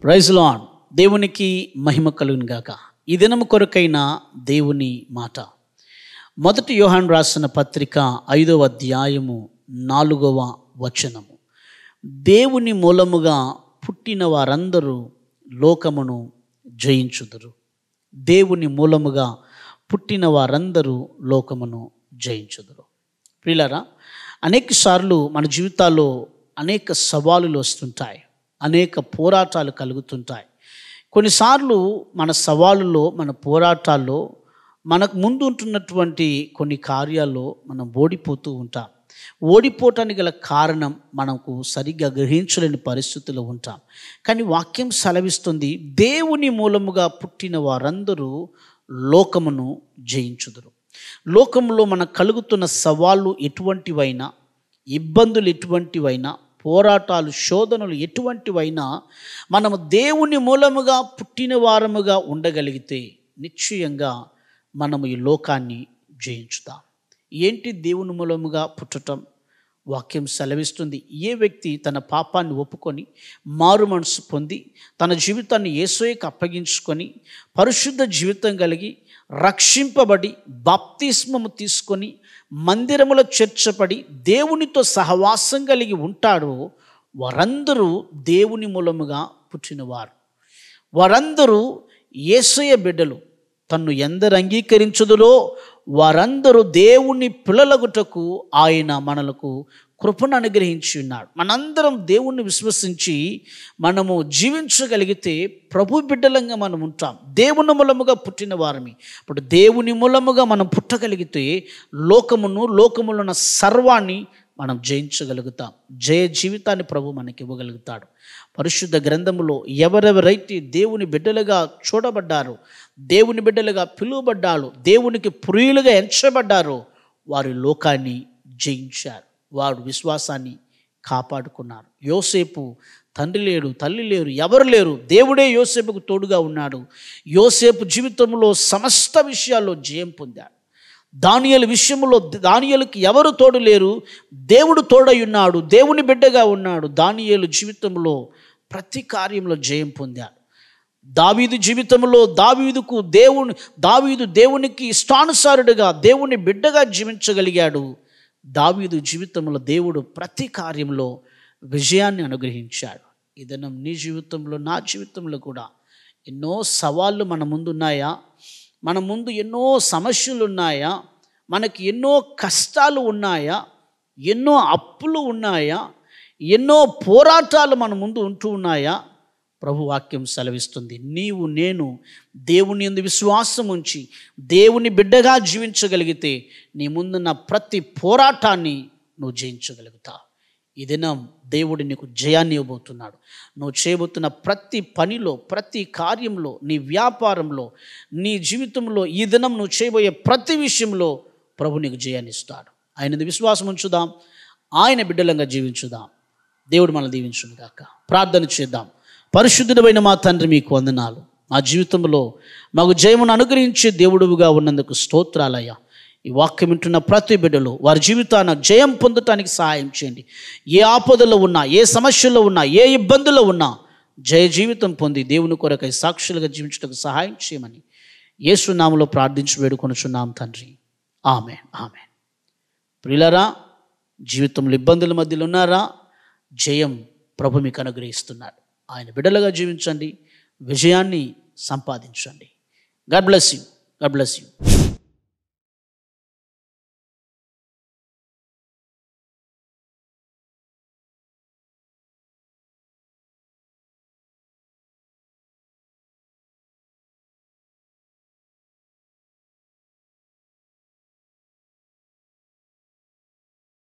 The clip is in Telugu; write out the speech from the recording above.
ప్రైజ్ లాన్ దేవునికి మహిమ కలుగును గాక ఈ దినము కొరకైన దేవుని మాట మొదటి యోహాన్ రాసిన పత్రిక ఐదవ అధ్యాయము నాలుగవ వచనము దేవుని మూలముగా పుట్టిన వారందరూ లోకమును జయించుదురు దేవుని మూలముగా పుట్టిన వారందరూ లోకమును జయించుదురు ప్రియులారా అనేక సార్లు మన జీవితాల్లో అనేక సవాలులు వస్తుంటాయి అనేక పోరాటాలు కలుగుతుంటాయి కొన్నిసార్లు మన సవాలులో మన పోరాటాల్లో మనకు ముందు ఉంటున్నటువంటి కొన్ని కార్యాల్లో మనం ఓడిపోతూ ఉంటాం ఓడిపోవటానికి గల కారణం మనకు సరిగ్గా గ్రహించలేని పరిస్థితుల్లో ఉంటాం కానీ వాక్యం సెలవిస్తుంది దేవుని మూలముగా పుట్టిన వారందరూ లోకమును జయించుదురు లోకంలో మనకు కలుగుతున్న సవాళ్ళు ఎటువంటివైనా ఇబ్బందులు ఎటువంటివైనా పోరాటాలు శోధనలు ఎటువంటివైనా మనము దేవుని మూలముగా పుట్టిన వారముగా ఉండగలిగితే నిశ్చయంగా మనము ఈ లోకాన్ని జయించుతాం ఏంటి దేవుని మూలముగా పుట్టటం వాక్యం సెలవిస్తుంది ఏ వ్యక్తి తన పాపాన్ని ఒప్పుకొని మారు మనసు పొంది తన జీవితాన్ని ఏసోయకు అప్పగించుకొని పరిశుద్ధ జీవితం కలిగి రక్షింపబడి బాప్తిస్మము తీసుకొని మందిరములో చేర్చబడి దేవునితో సహవాసం కలిగి ఉంటాడో వారందరూ దేవుని మూలముగా పుట్టినవారు వారందరూ ఏసయ బిడ్డలు తన్ను ఎందరు అంగీకరించుదురో వారందరూ దేవుని పిల్లలగుటకు ఆయన మనలకు కృపను అనుగ్రహించి ఉన్నాడు మనందరం దేవుణ్ణి విశ్వసించి మనము జీవించగలిగితే ప్రభు బిడ్డలంగా మనం ఉంటాం దేవుని మూలముగా పుట్టిన వారమి ఇప్పుడు దేవుని మూలముగా మనం పుట్టగలిగితే లోకమును లోకములో ఉన్న సర్వాన్ని మనం జయించగలుగుతాం జయ జీవితాన్ని ప్రభు మనకి ఇవ్వగలుగుతాడు పరిశుద్ధ గ్రంథములో ఎవరెవరైతే దేవుని బిడ్డలుగా చూడబడ్డారో దేవుని బిడ్డలుగా పిలువబడ్డారు దేవునికి ప్రియులుగా ఎంచబడ్డారో వారి లోకాన్ని జయించారు వారు విశ్వాసాన్ని కాపాడుకున్నారు యోసేపు తండ్రి లేడు తల్లి లేరు ఎవరు లేరు దేవుడే యోసేపుకు తోడుగా ఉన్నాడు యోసేపు జీవితంలో సమస్త విషయాల్లో జయం పొందాడు దానియలు విషయంలో దానియలకు ఎవరు తోడు లేరు దేవుడు తోడై ఉన్నాడు దేవుని బిడ్డగా ఉన్నాడు దానియలు జీవితంలో ప్రతి కార్యంలో జయం పొందాడు దావీదు జీవితంలో దావీదుకు దేవుని దావీదు దేవునికి ఇష్టానుసారుడుగా దేవుని బిడ్డగా జీవించగలిగాడు దావీదు జీవితంలో దేవుడు ప్రతి కార్యంలో విజయాన్ని అనుగ్రహించాడు ఈ దినం నీ జీవితంలో నా జీవితంలో కూడా ఎన్నో సవాళ్ళు మన ముందు ఉన్నాయా మన ముందు ఎన్నో సమస్యలు ఉన్నాయా మనకి ఎన్నో కష్టాలు ఉన్నాయా ఎన్నో అప్పులు ఉన్నాయా ఎన్నో పోరాటాలు మన ముందు ఉంటూ ఉన్నాయా ప్రభు వాక్యం సెలవిస్తుంది నీవు నేను దేవుని ఎందు విశ్వాసం ఉంచి దేవుని బిడ్డగా జీవించగలిగితే నీ ముందున్న ప్రతి పోరాటాన్ని నువ్వు జయించగలుగుతావు ఈ దినం దేవుడు నీకు జయాన్ని ఇవ్వబోతున్నాడు నువ్వు చేయబోతున్న ప్రతి పనిలో ప్రతి కార్యంలో నీ వ్యాపారంలో నీ జీవితంలో ఈ దినం నువ్వు చేయబోయే ప్రతి విషయంలో ప్రభు నీకు జయాన్ని ఇస్తాడు ఆయనది విశ్వాసం ఉంచుదాం ఆయన బిడ్డలంగా జీవించుదాం దేవుడు మనల్ని దీవించును గాక ప్రార్థన చేద్దాం పరిశుద్ధుడమైన మా తండ్రి మీకు వందనాలు మా జీవితంలో మాకు జయమును అనుగ్రహించే దేవుడుగా ఉన్నందుకు స్తోత్రాలయ్యా ఈ వాక్యం వింటున్న ప్రతి బిడ్డలు వారి జీవితాన జయం పొందటానికి సహాయం చేయండి ఏ ఆపదలో ఉన్నా ఏ సమస్యల్లో ఉన్నా ఏ ఇబ్బందుల్లో ఉన్నా జయ జీవితం పొంది దేవుని కొరకై సాక్షులుగా జీవించడానికి సహాయం చేయమని యేసునామలో ప్రార్థించి వేడుకొనుచున్నాం తండ్రి ఆమె ఆమె ప్రియులరా జీవితంలో ఇబ్బందుల మధ్యలో ఉన్నారా జయం ప్రభు మీకు అనుగ్రహిస్తున్నాడు ఆయన బిడ్డలుగా జీవించండి విజయాన్ని సంపాదించండి God bless you God bless you